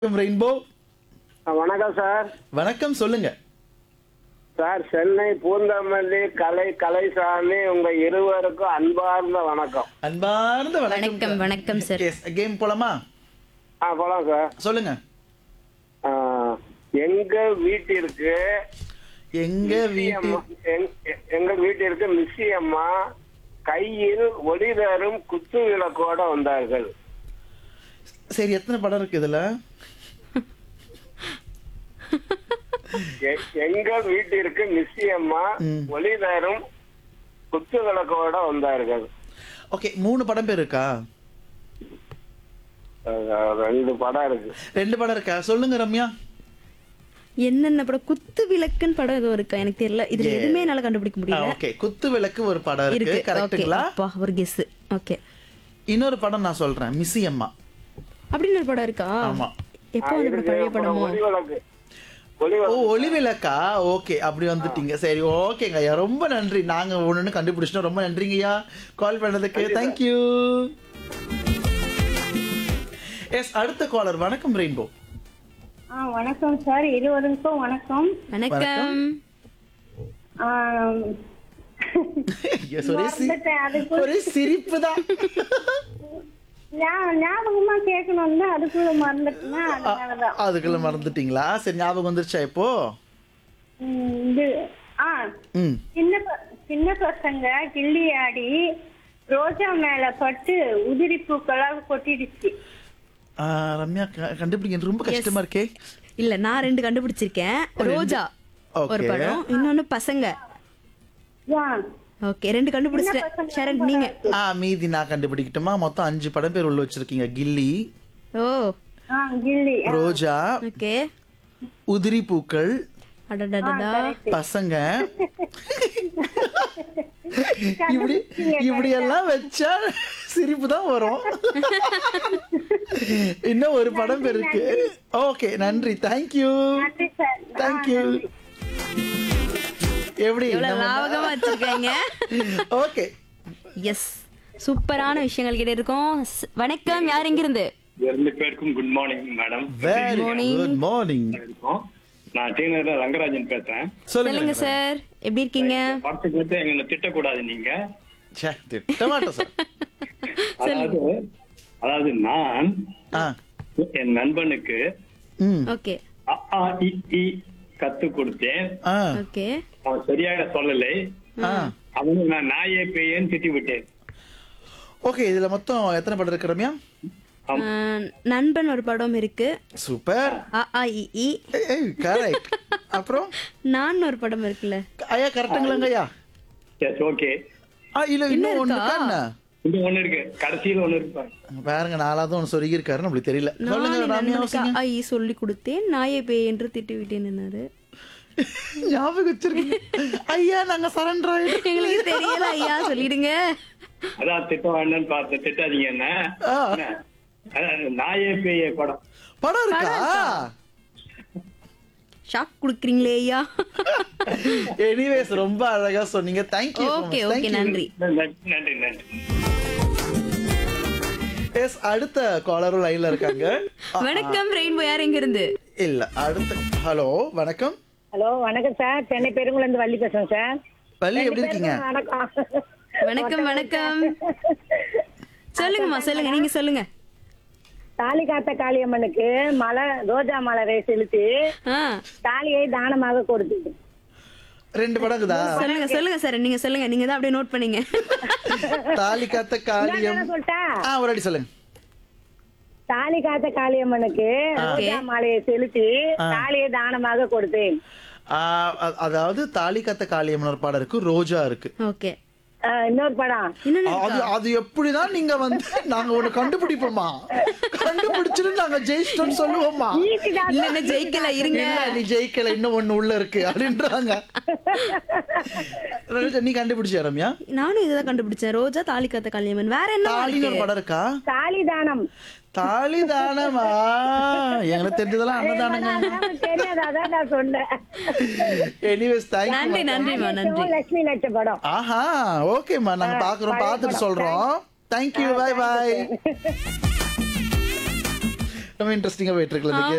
Rainbow வணக்கம் sir வணக்கம் சொல்லுங்க சார் சென்னை பூந்தமல்லி கலை கலைசாமி உங்க இருவருக்கும் அன்பார்ந்த வணக்கம் அன்பார்ந்த வணக்கம், வணக்கம், sir. கேம் போலாமா ஆ போலாம் சார் சொல்லுங்க ஆ, எங்க வீட்டிற்கு எங்க வீட்டு மிஸ்ஸி அம்மா- எங்- எ- எங்க வீட்டிற்கு மிஸ்ஸி அம்மா கையில் ஒளி தரும் குத்து விளக்கோட வந்தார்கள் சரி எத்தனை படம் இருக்கு இதுல எ- எங்க வீட்டிற்கு மிஸ்ஸி அம்மா ம். ஒளி தரும் குத்து விளக்கோட வந்தார்கள் ஓகே மூணு படம் பேர் இருக்கா அஹ், ரெண்டு படம் இருக்கு ரெண்டு படம் இருக்கா சொல்லுங்க ரம்யா என்னென்ன படம் குத்து விளக்குன்னு படம் ஏதோ இருக்கா எனக்கு தெரியல இதுல Yeah. எதுவுமே என்னால கண்டுபிடிக்க முடியல ஓகே குத்து விளக்கு ஒரு படம் இருக்கு இருக்கு ஓகே கரெக்ட்டுங்களா அப்பா ஒரு கெஸ் ஓகே இன்னொரு படம் நான் சொல்றேன் மிஸ்ஸி அம்மா அப்படின்னு ஒரு படம் இருக்கா ஆமா. எப்போ அந்த இருக்கு. பழைய அப்புறம் படமோ ஒளி விளக்கு ஒளி ஓ விளக்கு ஒளி விளக்கா ஓகே அப்படி வந்துட்டீங்க சரி ஓகேங்க ஐயா ரொம்ப நன்றி நாங்க ஒண்ணு கண்டுபிடிச்சிட்டோம் ரொம்ப நன்றிங்க ஐயா கால் பண்ணதுக்கு தேங்க்யூ எஸ் அடுத்த காலர் வணக்கம் ரெயின்போ ஆ வணக்கம் சார் இருவருக்கும் வணக்கம் வணக்கம் ஆம், Yes, ஒரே சி- மறந்துட்டேன். அதுக்கு ஒரே சிரிப்பு தான் ஞா- ஞாபகமா கேட்கணும்னு அதுக்குள்ள மறந்துட்டுனா அதனாலதான் அதுக்குள்ள மறந்துட்டீங்களா சரி ஞாபகம் வந்துருச்சா இப்போ ம், இது ஆ ம் சின்ன ப- சின்ன பசங்க கிள்ளி ஆடி ரோஜா மேல பட்டு உதிரி பூக்களாக கொட்டிடுச்சு ஆ, ரம்யா க- கண்டுபிடிக்க ரொம்ப கஷ்டமா இருக்கே இல்ல நான் ரெண்டு கண்டுபிடிச்சிருக்கேன் ரோஜா ஒரு Okay. படம் இன்னொன்னு பசங்க ஆ, ஓகே ரெண்டு கண்டுபிடிச்சிட்டேன் சரண் நீங்க ஆ மீதி நான் கண்டுபிடிக்கட்டுமா மொத்தம் அஞ்சு படம் பேர் உள்ள வச்சிருக்கீங்க கில்லி ஓ ஆ கிள்ளி ஆ, ரோஜா ஓகே உதிரி பூக்கள் அடடடடா பசங்க இப்படி இப்படி எல்லாம் வச்சா சிரிப்பு தான் வரும் இன்னும் ஒரு படம் பேர் இருக்கு ஓகே நன்றி தேங்க்யூ நன்றி சார் ஆ, தேங்க்யூ நன்றி. எப்படி எவ்வளவு லாவகமா வச்சிருக்காங்க ஓகே எஸ் சூப்பரான விஷயங்கள் கிட்ட இருக்கோம் ஸ்- வணக்கம் யார் எங்க இருந்து ரெண்டு பேருக்கும் good morning madam very good morning இருக்கோம் நான் டி நகர்ல ரங்கராஜன் பேசுறேன் சொல்லுங்க சொல்லுங்க சார் எப்படி இருக்கீங்க படத்துக்கு வந்து எங்களை திட்டக்கூடாது நீங்க ச்சே, திட்ட மாட்டோம் சார் அதாவது அதாவது நான் ஆ என் நண்பனுக்கு ம் ஓகே அ, ஆ, இ, ஈ கத்து கொடுத்தேன் ஆ ஓகே அவன் சரியாக சொல்லலை ஆ அவனுக்கு நான் நாயே பேயேன்னு திட்டி விட்டேன் ஓகே இதுல மொத்தம் எத்தனை படம் இருக்கு ரம்யா ஆஹ், நண்பன் ஒரு படம் இருக்கு சூப்பர் அ ஆ இ ஈ கரெக்ட் அப்புறம் நான் ஒரு படம் இருக்குல்ல ஐயா கரெக்டுங்களாங்க ஐயா எஸ் ஓகே ஆ இல்ல இன்னும் ஒண்ணு இருக்கா என்ன இங்க ஒண்ணு இருக்கு கடைசியில ஒண்ணு இருப்பாங்க பாருங்க நாலாவது ஒன்று சொருகி இருக்காரு நம்மளுக்கு தெரியல சொல்லுங்க நான் ரம்யா நண்பனுக்கு யோசிங்க. அ, ஆ, இ சொல்லி கொடுத்தேன் நாயை பேய் என்று திட்டி விட்டேன் என்னாரு ஞாபகம் வச்சிருக்கீங்க ஐயா நாங்க சரண்டர் ஆயிடும் எங்களுக்கு தெரியல ஐயா சொல்லிடுங்க அதான் திட்ட வேண்டாம்னு பார்த்தேன் திட்டாதீங்க என்ன ஆ. என்ன? அதான் நாயே பேய படம் படம் இருக்கா ஷாக் குடுக்குறீங்களே ஐயா எனிவேஸ் ரொம்ப அழகா சொன்னீங்க தேங்க்யூ ஓகே ஓகே நன்றி நன்றி நன்றி நன்றி எஸ் அடுத்த காலரும் லைன்ல இருக்காங்க வணக்கம் ரெயின்போ யார் எங்க இருந்து இல்ல அடுத்த ஹலோ வணக்கம் ஹலோ வணக்கம் சார் சென்னை பெருங்குளம் இருந்து வள்ளி பேசுறேன் சார் வள்ளி எப்படி இருக்கீங்க வணக்கம் வணக்கம் வணக்கம் சொல்லுங்கம்மா சொல்லுங்க நீங்க சொல்லுங்க தாலி காத்த காளியம்மனுக்கு மலை ரோஜா மலரை செலுத்தி ஆ தாலியை தானமாக கொடுத்தது ரெண்டு படம் இருக்குதா சொல்லுங்க சொல்லுங்க சார் நீங்க சொல்லுங்க நீங்க தான் அப்படியே நோட் பண்ணீங்க தாலி காத்த காளியம் என்ன சொல்லிட்டா ஆ ஒரு அடி சொல்லுங்க தாலி காத்த காளியம்மனுக்கு ரோஜா மாலையை செலுத்தி தாலியை தானமாக கொடுத்தேன் ஆ, அ- அதாவது தாலி காத்த காளியம்மன் ஒரு படம் இருக்கு ரோஜா இருக்கு ஓகே ஆஹ் இன்னொரு படம் இன்னொன்னு அது அது எப்படிதான் நீங்க வந்து நாங்க ஒண்ணு கண்டுபிடிப்போமா கண்டுபிடிச்சிட்டு நாங்க ஜெயிச்சிட்டோம்னு சொல்லுவோமா இல்ல என்ன ஜெயிக்கல இருங்க இல்ல நீ ஜெயிக்கல இன்னும் ஒண்ணு உள்ள இருக்கு அப்படின்றாங்க ரோஜா, நீ கண்டுபிடிச்சியா ரம்யா நானும் இதுதான் கண்டுபிடிச்சேன் ரோஜா தாலி காத்த கல்யாணம் வேற என்ன தாலின்னு ஒரு படம் இருக்கா தாலி தானம் தாலி தானமா எங்களுக்கு தெரிஞ்சதெல்லாம் அன்னதானங்க அதான் தெரியாது அதான் நான் சொன்னேன் எனிவேஸ் தேங்க்யூ நன்றி நன்றிமா நன்றி லட்சுமி நட்ச படம் ஆஹா ஓகேம்மா நாங்க பாக்குறோம் பார்த்துட்டு சொல்றோம் தேங்க்யூ பை பாய் ரொம்ப இன்ட்ரெஸ்டிங்கா போயிட்டு இருக்கு